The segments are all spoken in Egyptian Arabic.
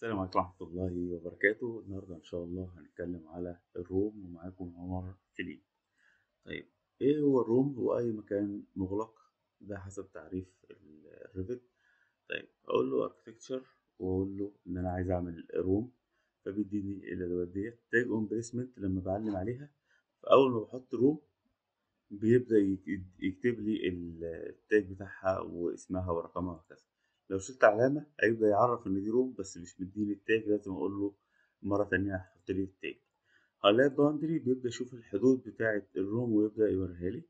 السلام عليكم ورحمة الله وبركاته النهاردة إن شاء الله هنتكلم على الروم ومعاكم عمر سليم طيب إيه هو الروم هو أي مكان مغلق ده حسب تعريف الريفت طيب أقول له architecture وأقول له إن أنا عايز أعمل روم فبيديني الأدوات ديت تاج اون بليسمنت لما بعلم عليها فأول ما بحط روم بيبدأ يك- يكتب لي التاج بتاعها واسمها ورقمها وهكذا لو شلت علامة هيبدأ يعرف إن دي روم بس مش مديني التاج لازم أقول له مرة تانية هحط لي التاج هلاقي باوندري بيبدأ يشوف الحدود بتاعة الروم ويبدأ يوريها لي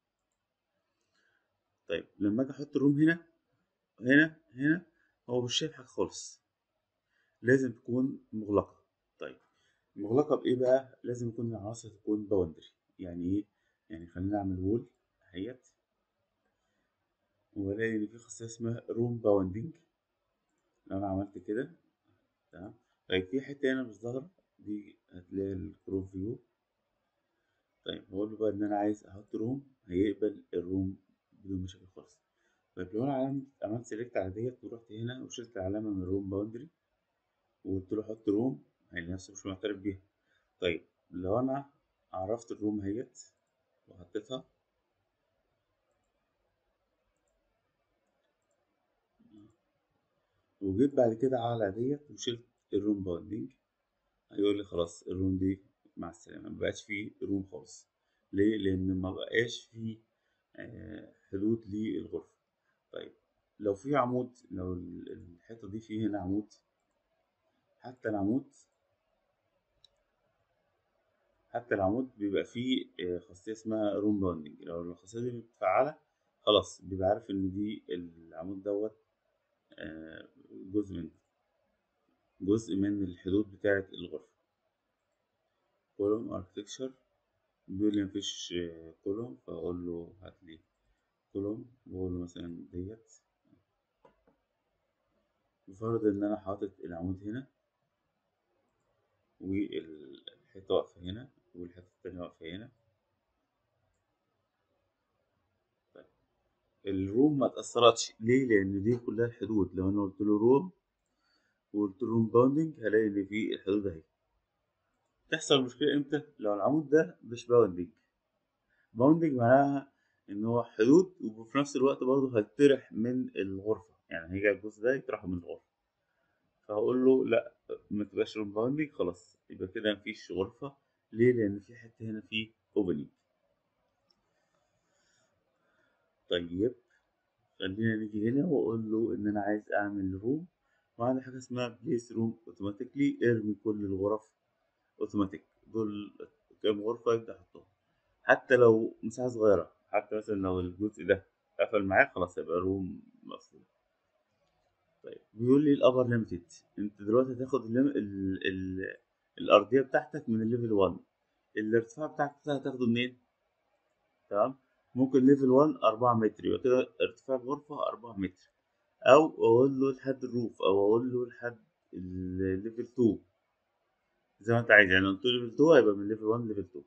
طيب لما أجي أحط الروم هنا هنا هنا هو مش شايف حاجة خالص لازم تكون مغلقة طيب مغلقة بإيه بقى؟ لازم يكون العناصر تكون باوندري يعني إيه؟ يعني خلينا نعمل وول اهيت والاقي ان في خاصية اسمها روم باوندنج لو انا عملت كده تمام طيب في حتة هنا مش ظاهرة دي هتلاقي الكروب فيو طيب هقول له بقى ان انا عايز احط روم هيقبل الروم بدون مشاكل خالص طيب لو انا عملت عملت سيلكت على ديت ورحت هنا وشلت العلامة من الروم باوندري وقلت له حط روم هيلاقي نفسه مش معترف بيها طيب لو انا عرفت الروم اهيت وحطيتها وجيت بعد كده على ديت وشلت الروم باوندنج هيقول لي خلاص الروم دي مع السلامة مبقاش فيه روم خالص ليه؟ لأن مبقاش فيه آه، حدود للغرفة طيب لو في عمود لو ال- الحيطة دي فيه هنا عمود حتى العمود حتى العمود بيبقى فيه آه، خاصية اسمها روم باوندنج لو الخاصية دي متفعلة خلاص بيبقى عارف إن دي العمود دوت آه، جزء من جزء من الحدود بتاعة الغرفة كولوم اركتكشر بيقول لي مفيش كولوم فأقول له هات لي كولوم بقول له مثلا ديت بفرض إن أنا حاطط العمود هنا والحيطة واقفة هنا والحيطة التانية واقفة هنا طيب الروم ما اتأثرتش ليه؟ لأن دي كلها الحدود لو أنا قلت له روم وقلت له روم باوندنج هلاقي إن في الحدود أهي تحصل مشكلة إمتى؟ لو العمود ده مش باوندنج باوندنج معناها إن هو حدود وفي نفس الوقت برضه هيطرح من الغرفة يعني هيجي الجزء ده يطرحه من الغرفة فهقول له لا ما تبقاش روم باوندنج خلاص يبقى كده مفيش غرفة ليه؟ لأن في حتة هنا في اوبننج طيب خلينا نيجي هنا واقول له ان انا عايز اعمل روم وعندي حاجه اسمها بليس روم اوتوماتيكلي ارمي كل الغرف اوتوماتيك دول كام غرفه يبدا احطهم حتى لو مساحه صغيره حتى مثلا لو الجزء ده قفل معاك خلاص يبقى روم مقفول طيب بيقول لي الابر ليميتد انت دلوقتي هتاخد الليم... ال... ال... الارضيه بتاعتك من الليفل 1 الارتفاع بتاعك ده هتاخده منين تمام ممكن ليفل 1 4 متر يبقى كده ارتفاع الغرفة 4 متر أو أقول له لحد الروف أو أقول له لحد الليفل 2 زي ما أنت عايز يعني لو قلت له ليفل 2 هيبقى من ليفل 1 ليفل 2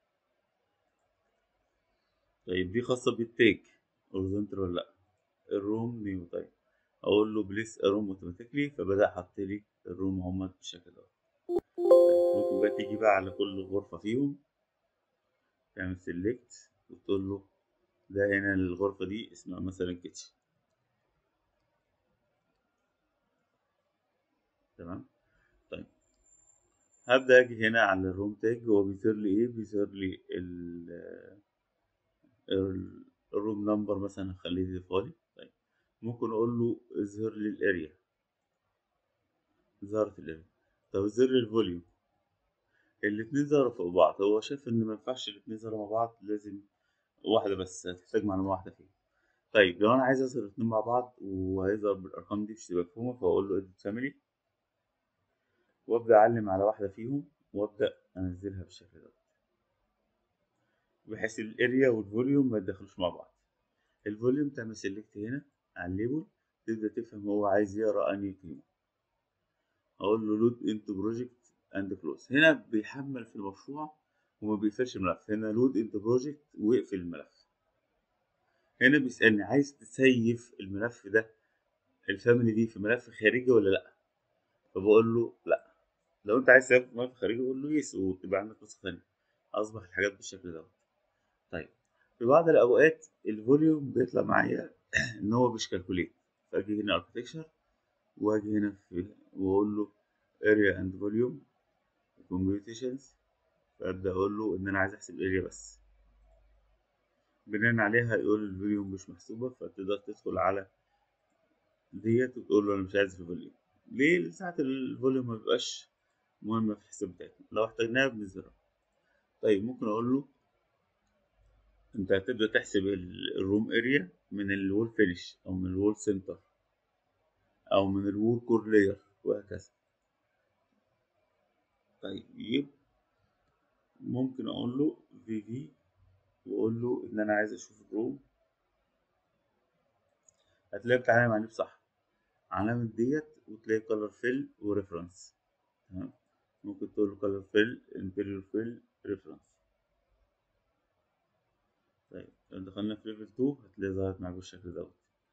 طيب دي خاصة بالتاج اوريزونتال ولا لأ الروم نيو طيب أقول له بليس روم اوتوماتيكلي فبدأ حط لي الروم هما بالشكل ده طيب ممكن بقى تيجي بقى على كل غرفة فيهم تعمل سيلكت وتقول له ده هنا الغرفة دي اسمها مثلا كيتشن تمام طيب هبدأ أجي هنا على الروم تاج هو بيظهر لي إيه بيظهر لي ال ال- الروم نمبر مثلا هخليه ديفولي طيب ممكن أقول له اظهر لي الأريا ظهرت الأريا طب اظهر لي الفوليوم الاتنين ظهروا فوق بعض هو شايف إن مينفعش الاتنين ظهروا مع بعض لازم واحدة بس هتحتاج معلومة واحدة فيهم طيب لو أنا عايز أظهر الاتنين مع بعض وهيظهر بالأرقام دي مش تبقى مفهومة فأقول له edit family وابدا اعلم على واحده فيهم وابدا انزلها بالشكل ده بحيث الاريا والفوليوم ما يتدخلوش مع بعض الفوليوم تعمل سيلكت هنا على الليبل تبدا تفهم هو عايز يقرا انهي قيمه اقول له لود انتو بروجكت اند كلوز هنا بيحمل في المشروع وما بيقفلش الملف هنا لود انتو بروجكت واقفل الملف هنا بيسالني عايز تسيف الملف ده الفاميلي دي في ملف خارجي ولا لا فبقول له لا لو انت عايز تثبت ملف خارجي قول له يس وتبقى عندك نسخه ثانيه اصبح الحاجات بالشكل دوت طيب في بعض الاوقات الفوليوم بيطلع معايا ان هو مش كالكوليت فاجي هنا اركتكشر واجي هنا في واقول له اريا اند فوليوم كومبيوتيشنز فابدا اقول له ان انا عايز احسب اريا بس بناء عليها يقول الفوليوم مش محسوبه فتقدر تدخل على ديت وتقول له انا مش عايز الفوليوم ليه ساعة الفوليوم ما بيبقاش مهمة في الحساب بتاعتنا لو احتاجناها بنزرها طيب ممكن اقول له انت هتبدأ تحسب الروم اريا من الوول فينش او من الوول سنتر او من الوول كور لاير وهكذا طيب ممكن اقول له في في واقول له ان انا عايز اشوف الروم هتلاقي بتعامل مع صح علامة ديت وتلاقي كولر فيل وريفرنس تمام ممكن تقول له كولر فيل انتيريور فيل ريفرنس طيب لو دخلنا في ليفل 2 هتلاقي ظهرت معاك بالشكل دوت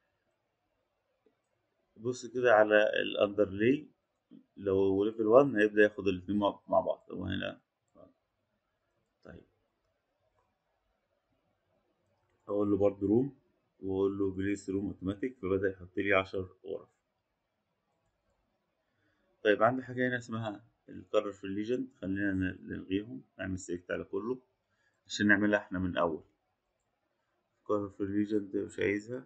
بص كده على الاندرلاي لو ليفل 1 هيبدأ ياخد الاتنين مع بعض هو هنا طيب اقول له برضه روم واقول له بليس روم اوتوماتيك فبدأ يحط لي 10 غرف طيب عندي حاجة هنا اسمها الكرر في الليجند خلينا نلغيهم نعمل سيلكت على كله عشان نعملها احنا من الأول كرر في الليجند مش عايزها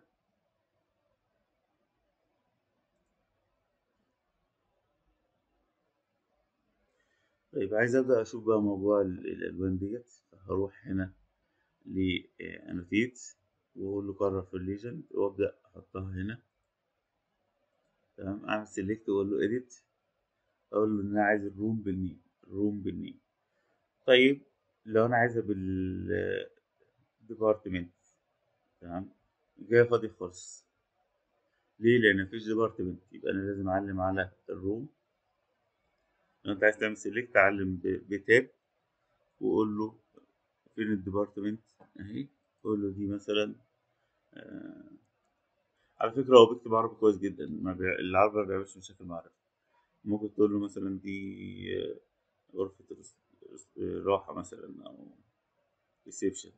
طيب عايز أبدأ أشوف بقى موضوع الألوان ديت هروح هنا لأنوتيت وأقول له كرر في الليجند وأبدأ أحطها هنا تمام أعمل سيلكت وأقول له إيديت اقول له ان انا عايز الروم بالنيم الروم بالنيم طيب لو انا عايزها بال ديبارتمنت تمام جايه فاضي خالص ليه لان مفيش ديبارتمنت يبقى انا لازم اعلم على الروم لو انت عايز تعمل سيلكت علم بتاب وقول له فين الديبارتمنت اهي قول له دي مثلا آه على فكره هو بيكتب عربي كويس جدا ما بي... العربي ما بيعملش مشاكل مع العربي ممكن تقول له مثلا دي غرفة راحة مثلا أو ريسبشن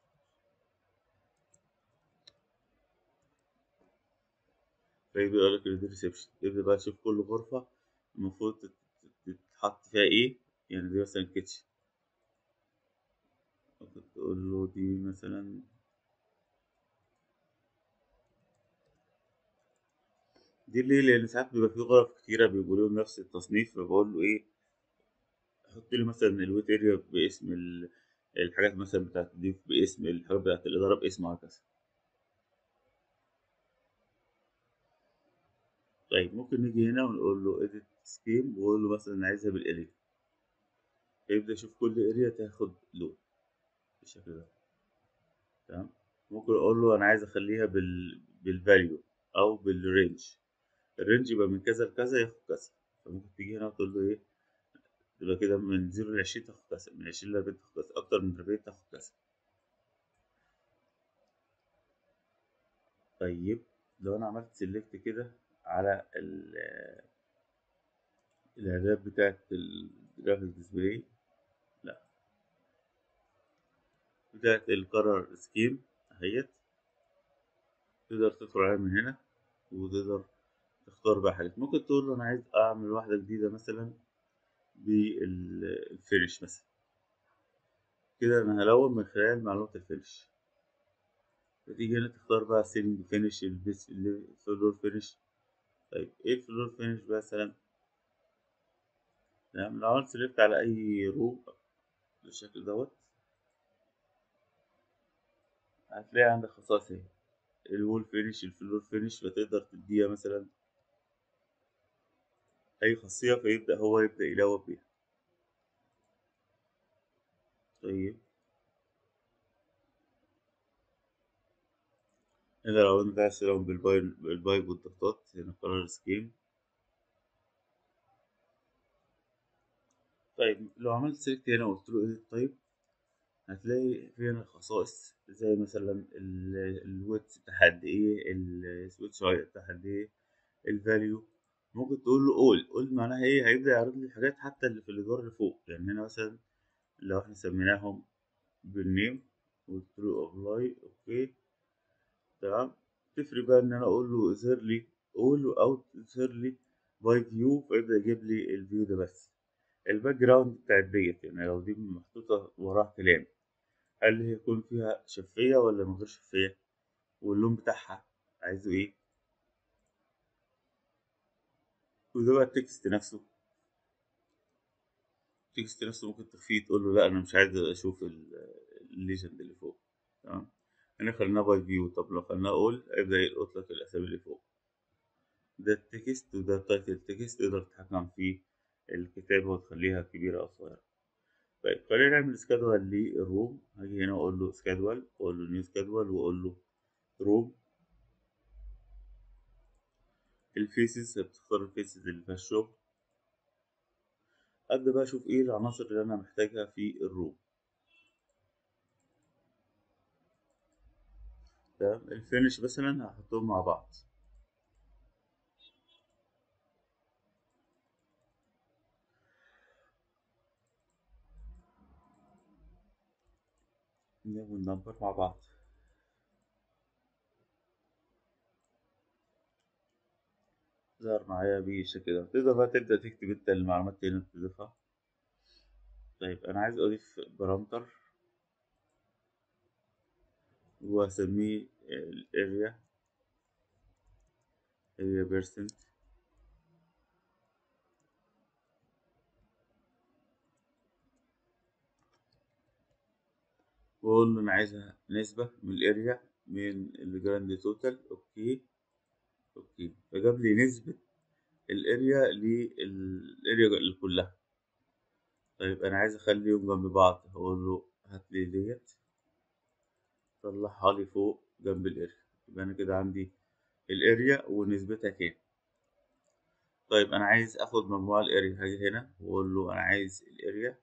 فيبدأ يقول لك دي ريسبشن يبدأ بقى تشوف كل غرفة المفروض تتحط فيها إيه يعني دي مثلا كيتشن ممكن تقول له دي مثلا دي ليه لان ساعات بيبقى في غرف كتيره بيبقوا لهم نفس التصنيف فبقول له ايه حط لي مثلا الويت اريا باسم الحاجات مثلا بتاعت الضيف باسم الحاجات بتاعت الاداره باسم وهكذا طيب ممكن نيجي هنا ونقول له edit سكيم واقول له مثلا عايزها بالاريا يبدا يشوف كل اريا تاخد لون بالشكل ده تمام ممكن اقول له انا عايز اخليها بال بالفاليو او بالرينج الرينج يبقى من كذا لكذا ياخد كذا فممكن تيجي هنا وتقول له ايه يبقى كده من زيرو لعشرين تاخد كذا من عشرين لأربعين تاخد كذا أكتر من أربعين تاخد كذا طيب لو أنا عملت سيلكت كده على الإعدادات بتاعت الجرافيك ديسبلاي لا بتاعت القرار سكيم اهيت تقدر تدخل عليها من هنا وتقدر تختار بقى حاجات ممكن تقول له انا عايز اعمل واحده جديده مثلا بالفينش مثلا كده انا هلون من خلال معلومات الفينش فتيجي هنا تختار بقى سيلينج فينش البيس الفلور فينش طيب ايه الفلور فينش مثلا تمام لو عملت سيلكت على اي رو بالشكل دوت هتلاقي عندك خصائص اهي الوول فينش الفلور فينش فتقدر تديها مثلا اي خاصية فيبدأ هو يبدأ يلون بيها طيب هنا لو انت عايز تلون بالبايب والضغطات هنا قرار سكيم طيب لو عملت سيلكت هنا وقلت له ايه طيب هتلاقي في هنا خصائص زي مثلا الويتس بتاع قد ايه السويتش هايت بتاع قد ايه الفاليو ممكن تقول له all all معناها ايه هيبدأ يعرض لي الحاجات حتى اللي في الإدوار اللي فوق يعني هنا مثلا لو احنا سميناهم بالنيم قلت له ابلاي اوكي تمام تفرق بقى ان انا اقول له اظهر لي اقول او اظهر لي باي فيو فيبدأ يجيب لي الفيو ده بس الباك جراوند بتاعت ديت يعني لو دي محطوطة وراها كلام هل هي يكون فيها شفية ولا من غير شفية واللون بتاعها عايزه ايه وده بقى التكست نفسه التكست نفسه ممكن تخفيه تقول له لا انا مش عايز اشوف الليجند اللي فوق تمام هنا خليناه باي فيو طب لو خليناه اول هيبدأ يلقط لك الاسامي اللي فوق ده التكست وده التايتل تكست تقدر تتحكم في الكتابة وتخليها كبيرة أو صغيرة طيب خلينا نعمل سكادول للروم هاجي هنا أقول له سكادول وأقول له نيو سكادول وأقول له روم الفيسز بتختار الفيسز اللي فيها الشغل أبدأ بقى أشوف إيه العناصر اللي أنا محتاجها في الروم تمام الفينش مثلا هحطهم مع بعض نعمل نمبر مع بعض ظهر معايا بالشكل كده تقدر بقى تبدأ تكتب انت المعلومات اللي انت تضيفها طيب انا عايز اضيف بارامتر واسميه الاريا اريا بيرسنت واقول له انا عايزها نسبة من الاريا من الجراند توتال اوكي اوكي فجاب لي نسبة الاريا للاريا اللي كلها طيب انا عايز اخليهم جنب بعض هقول له هات لي ديت طلعها لي فوق جنب الاريا يبقى انا كده عندي الاريا ونسبتها كام طيب انا عايز اخد مجموع الاريا هاجي هنا واقول له انا عايز الاريا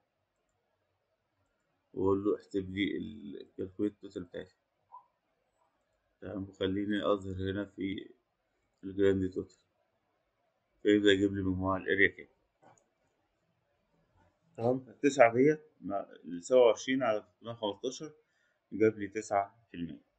واقول له اكتب لي الكالكوليت توتال بتاعتي تمام وخليني اظهر هنا في الجراند توتال فيبدأ يجيب لي مجموع الاريا كام تمام التسعة ديت السبعة وعشرين على خمستاشر جاب لي تسعة في المية